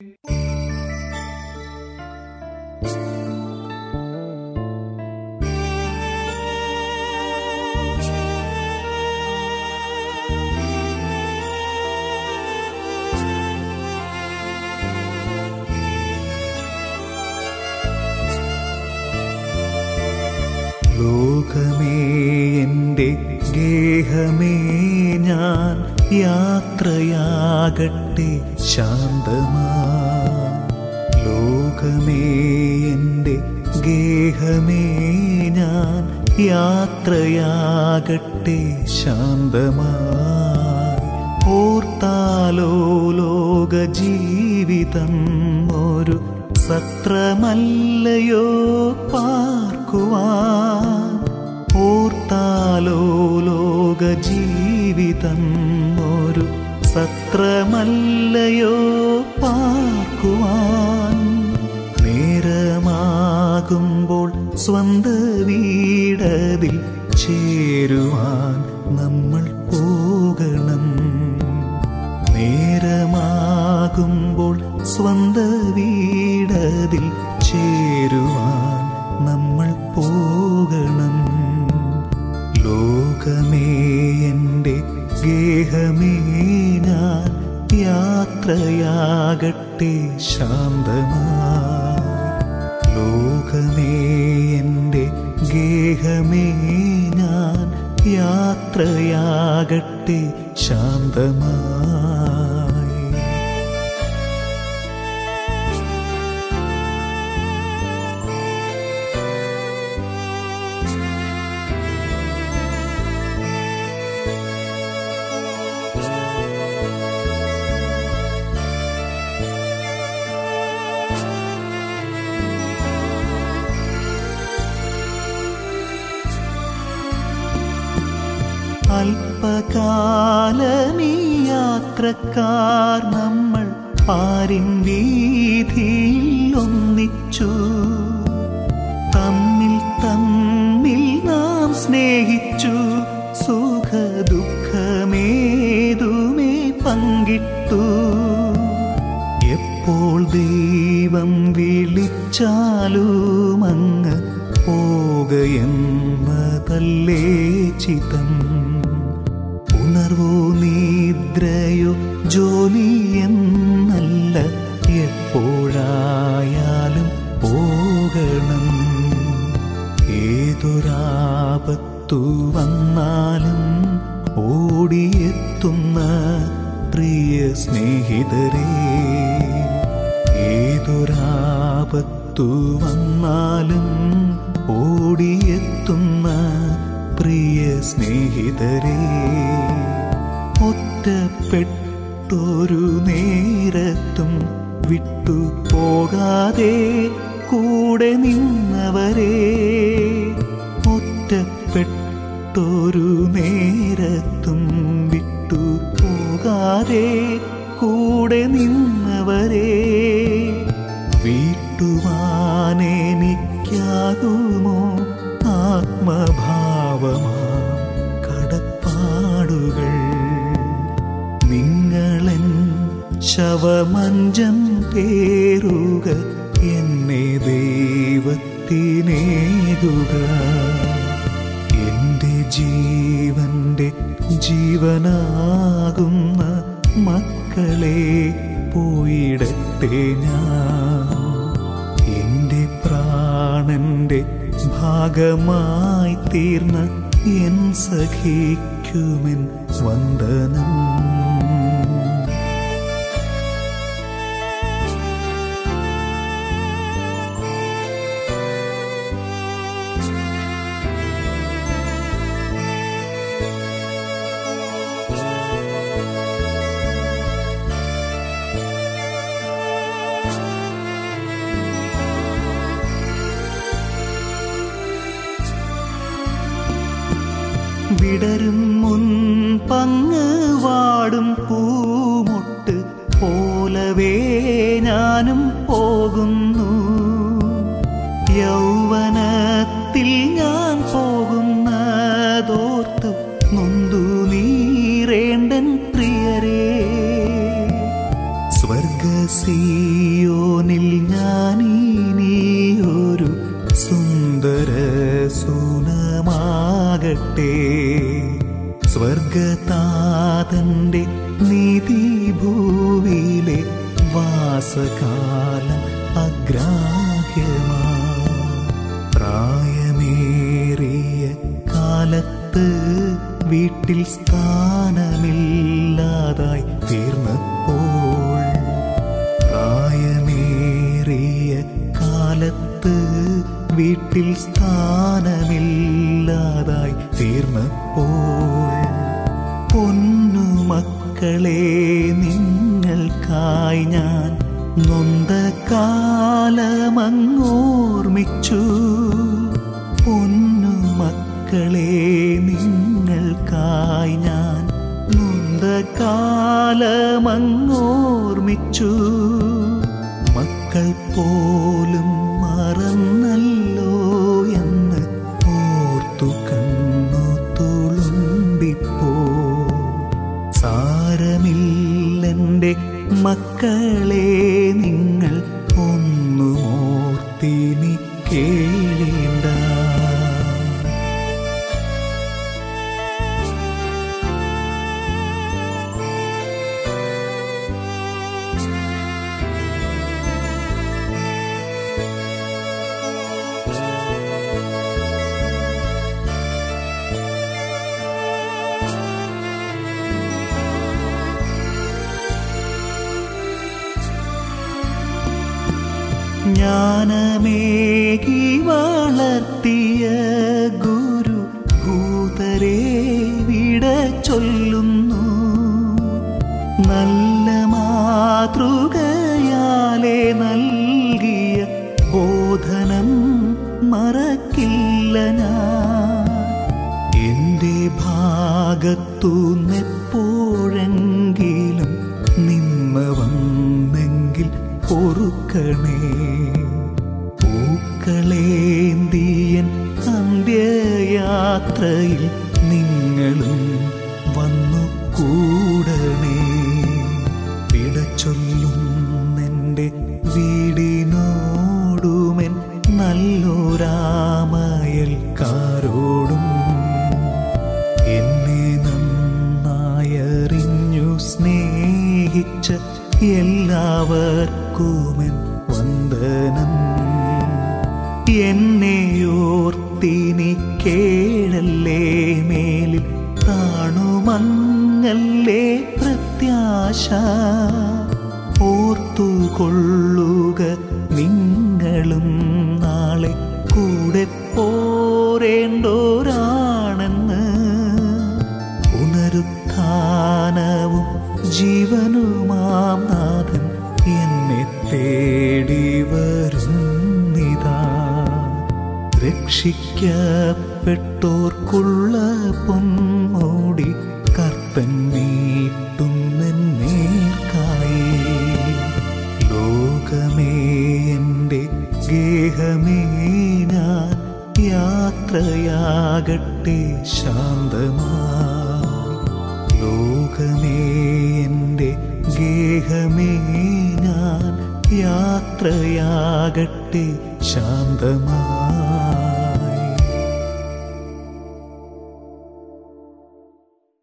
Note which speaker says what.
Speaker 1: ലോകമേ എൻ്റെ ഗേഹമേ ഞാൻ യാത്രയാകട്ടെ ശാന്തമാ ലോകമേ എൻ്റെ ഗേഹമേ ഞാൻ യാത്രയാകട്ടെ ശാന്തമായി ഓർത്താലോ ലോക ജീവിതം ഒരു സത്രമല്ലയോ പാർക്കുവാൻ ഓർത്താലോ ലോക ജീവിതം ഒരു സത്രമല്ലയോ പാർക്കുവാൻ നേരമാകുമ്പോൾ സ്വന്ത വീടതിൽ ചേരുവാൻ നമ്മൾ പോകണം നേരമാകുമ്പോൾ സ്വന്ത വീടതിൽ ചേരുവാൻ നമ്മൾ പോകണം ലോകമേ എൻ്റെ ഗേഹമേ ഞാൻ യാത്രയാകട്ടെ ശാന്തമായി ലോകമേ എൻ്റെ ഗേഹമേ ഞാൻ യാത്രയാകട്ടെ ശാന്തമായി അല്പകാലമീ യാത്രക്കാർ നമ്മൾ പാരിൻ വീതിയിൽ ഒന്നിച്ചു തമ്മിൽ തമ്മിൽ നാം സ്നേഹിച്ചു സുഖ ദുഃഖമേതുമേ പങ്കിട്ടു എപ്പോൾ ദൈവം വിളിച്ചാലും അങ്ങ് പോകയെന്നതല്ലേ ചിതം ഉണർവോ നിദ്രയോ ജോലി എന്നല്ല എപ്പോഴായാലും പോകണം ഏതൊരാപത്തു വന്നാലും ഓടിയെത്തുന്ന പ്രിയ സ്നേഹിതരേ ഏതൊരാപത്തു വന്നാലും ഓടിയെത്തുന്ന പ്രിയ സ്നേഹിതരേ ഒറ്റപ്പെട്ടൊരു നേരത്തും വിട്ടു പോകാതെ കൂടെ നിന്നവരെ ഒറ്റപ്പെട്ടൊരു നേരത്തും വിട്ടു പോകാതെ കൂടെ നിന്നവരെ വീട്ടുവാനെനിക്കാകുമോ ആത്മഭാവമാ കടപ്പാടുകൾ നിങ്ങളൻ ശവമഞ്ചം പേരുക എന്നെ ദൈവത്തിനേകുക എന്റെ ജീവന്റെ ജീവനാകുന്ന മക്കളെ പോയിടട്ടെ ഞാൻ എന്റെ പ്രാണന്റെ ഭാഗമായി തീർന്ന എൻ സഖിക്കുമെൻ വന്ദനം വിടരും മുൻ പങ്ങ് വാടും പൂമൊട്ട് പോലവേ ഞാനും പോകുന്നു യൗവനത്തിൽ ഞാൻ പോകുന്നതോർത്ത് നൊന്തു നീറേണ്ടൻ പ്രിയരേ സ്വർഗസീ സിയോനിൽ ഞാനിനിയൊരു സുന്ദര സുനമാകട്ടെ സ്വർഗതാതന്റെ നിധി ഭൂവിലെ വാസകാലം അഗ്രാഹ്യമാ പ്രായമേറിയ കാലത്ത് വീട്ടിൽ സ്ഥാനമില്ലാതായി തീർന്നപ്പോൾ പ്രായമേറിയ കാലത്ത് വീട്ടിൽ സ്ഥാനമില്ലാതായി തീർന്നപ്പോൾ പൊന്നു മക്കളെ നിങ്ങൾക്കായി ഞാൻ നൊന്ത കാലമങ്ങോർമിച്ചു പൊന്നു മക്കളെ നിങ്ങൾക്കായി ഞാൻ നൊന്ത കാലമങ്ങോർമിച്ചു മക്കൾ പോലും മറന്നല്ലോ എന്ന് ഓർത്തു കണ്ണു തുളുമ്പിപ്പോ സാരമില്ലെൻ്റെ മക്കളെ നിങ്ങൾ ഒന്നു ഓർത്തിനി കേളേണ്ട ജ്ഞാനമേകി വളർത്തിയ ഗുരു ഭൂതരെ വിട ചൊല്ലുന്നു നല്ല മാതൃകയാലെ നൽകിയ ബോധനം മറക്കില്ല ഞാൻ എന്റെ ഭാഗത്തു നെപ്പോഴെങ്കിലും നിമ്മ വന്നെങ്കിൽ പൊറുക്കണേ പൂക്കളേന്തിയൻ അന്ത്യയാത്രയിൽ നിങ്ങളും വന്നു കൂടണേ പിടച്ചൊല്ലുന്നെൻ്റെ വീടിനോടുമെൻ നല്ലൊരാമയൽക്കാരോടും എന്നെ നന്നായറിഞ്ഞു സ്നേഹിച്ച എല്ലാവർക്കുമെൻ വന്ദനം എന്നെയോർത്തിനി കേഴല്ലേ മേലിൽ താണുമങ്ങല്ലേ പ്രത്യാശ ഓർത്തുകൊള്ളുക നിങ്ങളും നാളെ കൂടെ പോരേണ്ടോരാണെന്ന് പുനരുത്ഥാനവും ജീവനുമാം നാഥൻ എന്നെ തേടി വരുന്നിതാ രക്ഷിക്കപ്പെട്ടോർക്കുള്ള പൊന്മൂടി കർത്തൻ നീട്ടുന്നേർക്കായി ലോകമേ എൻ്റെ ഗേഹമേ ഞാൻ യാത്രയാകട്ടെ ശാന്തമായി ലോകമേ എൻ്റെ ഗേഹമേ ഞാൻ യാത്രയാകട്ടെ ശാന്തമായി